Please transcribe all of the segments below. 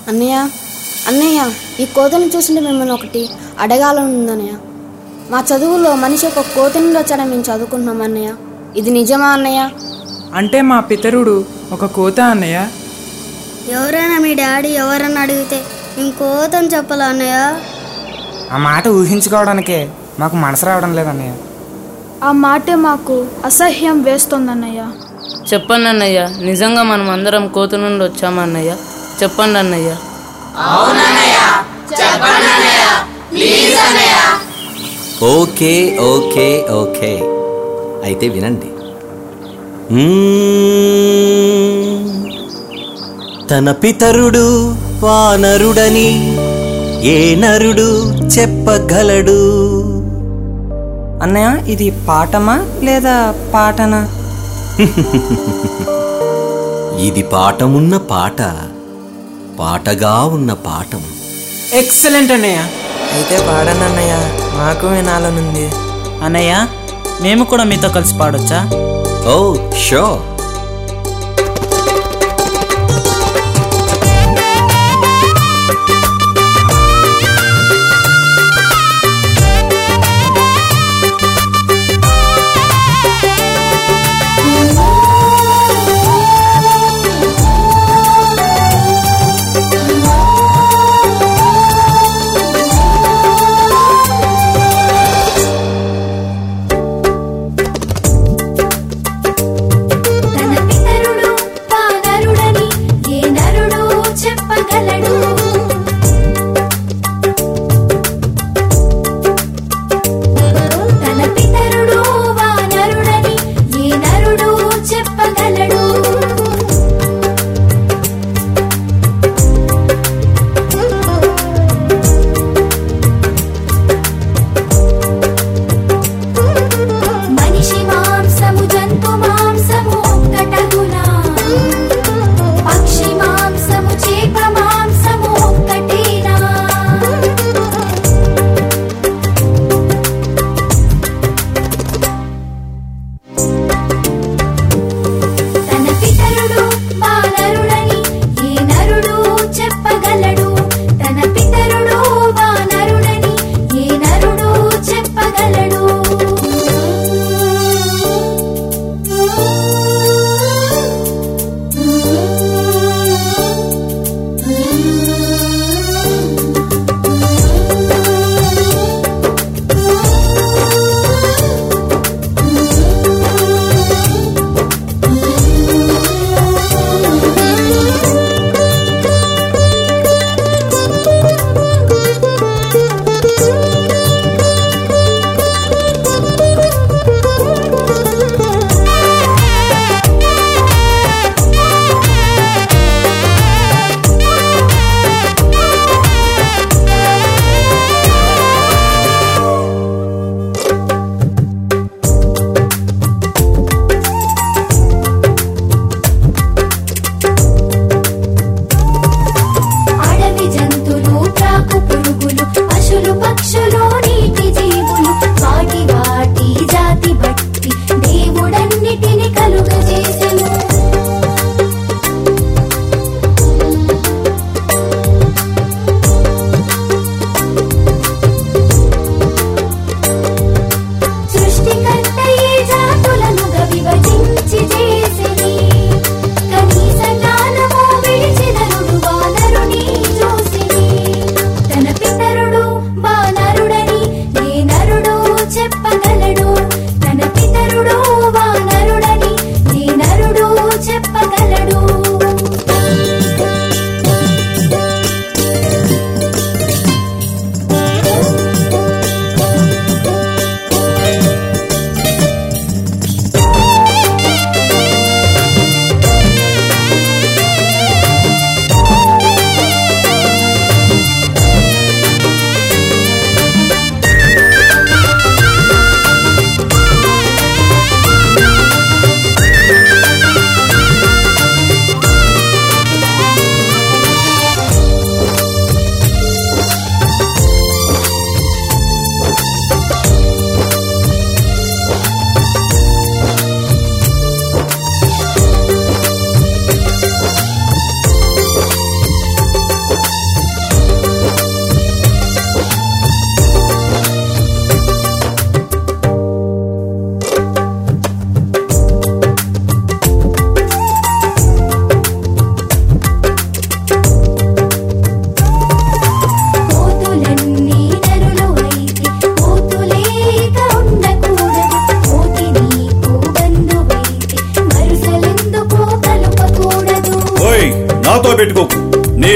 అన్నయ్య అన్నయ్య ఈ కోతని చూసింటే మిమ్మల్ని ఒకటి అడగాలని ఉందన్నయ్య మా చదువులో మనిషి ఒక కోత నుండి వచ్చాడని మేము చదువుకుంటున్నాం అన్నయ్య ఇది నిజమా అన్నయ్య అంటే మా పితరుడు ఒక కోత అన్నయ్య ఎవరైనా మీ డాడీ ఎవరైనా అడిగితే ఇంకోతని చెప్పాలా అన్నయ్య ఆ మాట ఊహించుకోవడానికే మాకు మనసు రావడం లేదన్నయ్య ఆ మాటే మాకు అసహ్యం వేస్తోందన్నయ్య చెప్పండి అన్నయ్య నిజంగా మనం అందరం కోత నుండి వచ్చామన్నయ్య చెప్పండి అన్నయ్య ఓకే ఓకే ఓకే అయితే వినండి మ్మ్. తన పితరుడు వానరుడని ఏ నరుడు చెప్పగలడు అన్నయ్య ఇది పాఠమా లేదా పాటనా ఇది పాఠమున్న పాట పాటగా ఉన్న పాఠం ఎక్సలెంట్ అన్నయ్య అయితే పాడండి అన్నయ్య మాకు వినాలనుంది అన్నయ్య మేము కూడా మీతో కలిసి పాడొచ్చా ఓ షో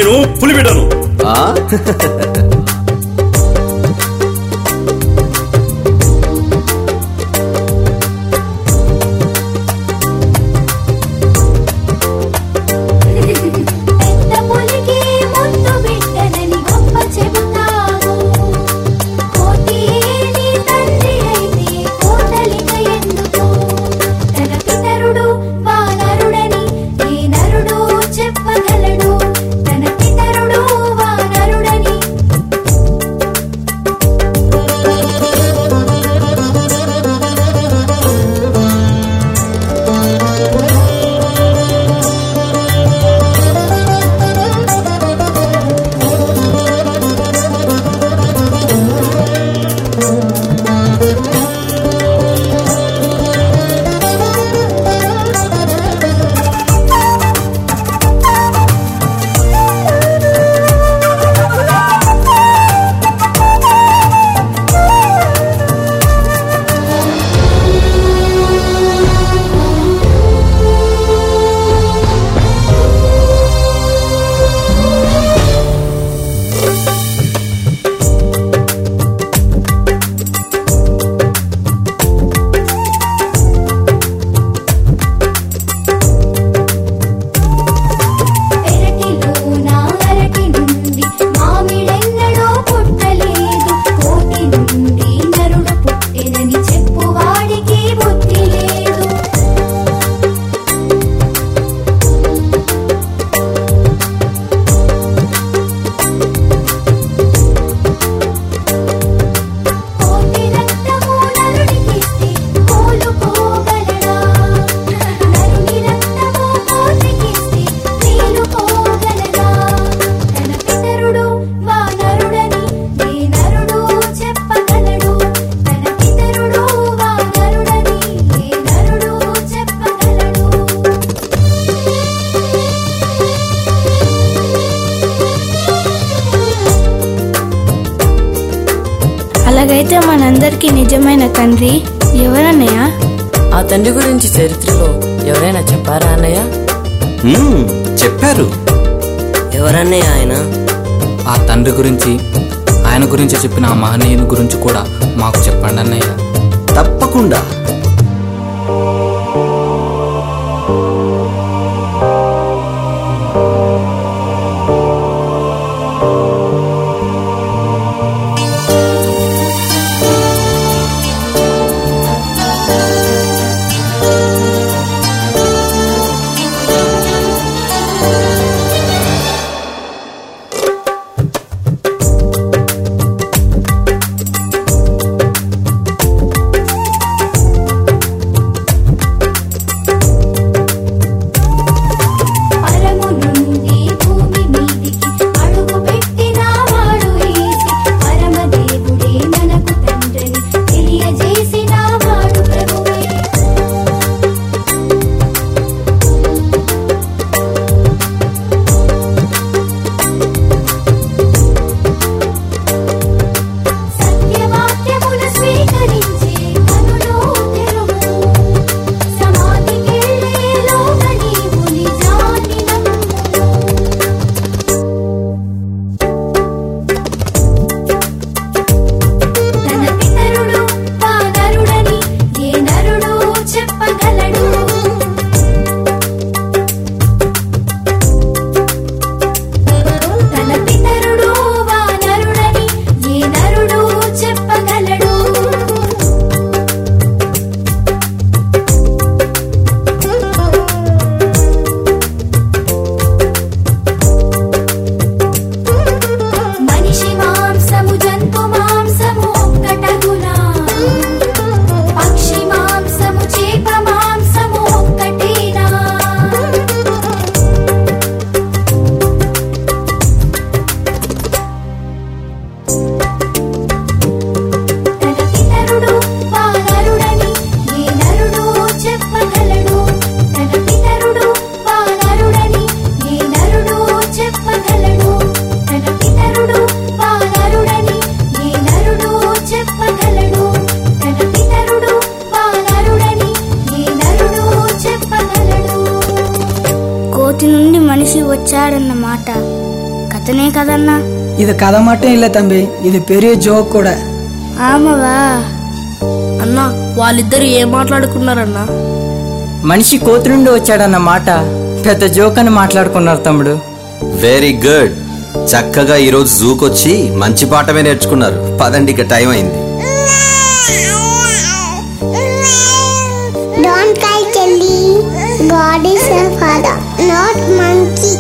నేను పులి బిడ్డను ఆ? పెద్ద పులికి ముద్దు బిడ్డనని గొప్ప చెబుతావు కోటి నీ తండ్రి అయితే కోటలిక ఎందుకు తన పితరుడు వానరుడని ఏ నరుడు చెప్పగలడు తన పితరుడు వానరుడని పెరటిలోన అరటి నుండి మామిడెన్నడూ పుట్టలేదు కోటి నుండి నరుడు పుట్టెనని చెప్పువాడికి బుద్ధి లేదు కోటి రక్తము నరుడికిస్తే కోలుకోగలడా నరుని రక్తము కోటికిస్తే మేలుకోగలడా తన పితరుడు వానరుడని ఏ నరుడు చెప్పగలడు తన పితరుడు వానరుడని ఏ నరుడు చెప్పగలడు అలాగైతే మనందరికీ నిజమైన తండ్రి ఎవరన్నయ్య ఆ తండ్రి గురించి చరిత్రలో ఎవరైనా చెప్పారా అన్నయ్య మ్మ్, చెప్పారు ఎవరన్నయ్య ఆయన ఆ తండ్రి గురించి ఆయన గురించి చెప్పిన ఆ మహనీయుని గురించి కూడా మాకు చెప్పండి అన్నయ్య తప్పకుండా పరము నుండి భూమి మీదికి అడుగు పెట్టిన వాడు యేసు పరమదేవుడే మనకు తండ్రిని తెలియజేసిన వాడు ప్రభువే సత్యవాక్యమును స్వీకరించే కనులు తెరువు సమాధికెళ్ళే లోక నీవు నిజాన్ని నమ్ము తన పితరుడు వానరుడని ఏ నరుడు చెప్పగలడు తన పితరుడు వానరుడని ఏ నరుడు చెప్పగలడు మనిషి మాంసము జంతు మాంసము ఒక్కటగునా పక్షి మాంసము చేప మాంసము ఒక్కటేనా తన పితరుడు వానరుడని ఏ నరుడు చెప్పగలడు తన పితరుడు వానరుడని ఏ నరుడు చెప్పగలడు తన పితరుడు వానరుడని ఏ నరుడు చెప్పగలడు తన పితరుడు వానరుడని ఏ నరుడు చెప్పగలడు కోతి నుండి మనిషి వచ్చాడన్న మాట అతనే కదన్నా இது கதை மட்டும் இல்லை தம்பி இது பெரிய ஜோக் கூட ఆమవా అన్నా వాళ్ళిద్దరు ఏం మాట్లాడుకున్నారన్నా మనిషి కోతి నుండి వచ్చాడన్న మాట పెద్ద జోక్ అని మాట్లాడుకున్నారు తమ్ముడు వెరీ గుడ్ చక్కగా ఈరోజు జూకొచ్చి మంచి పాఠమే నేర్చుకున్నారు పదండి ఇక టైం అయింది Don't cry, Kelly. God is a father, not monkey.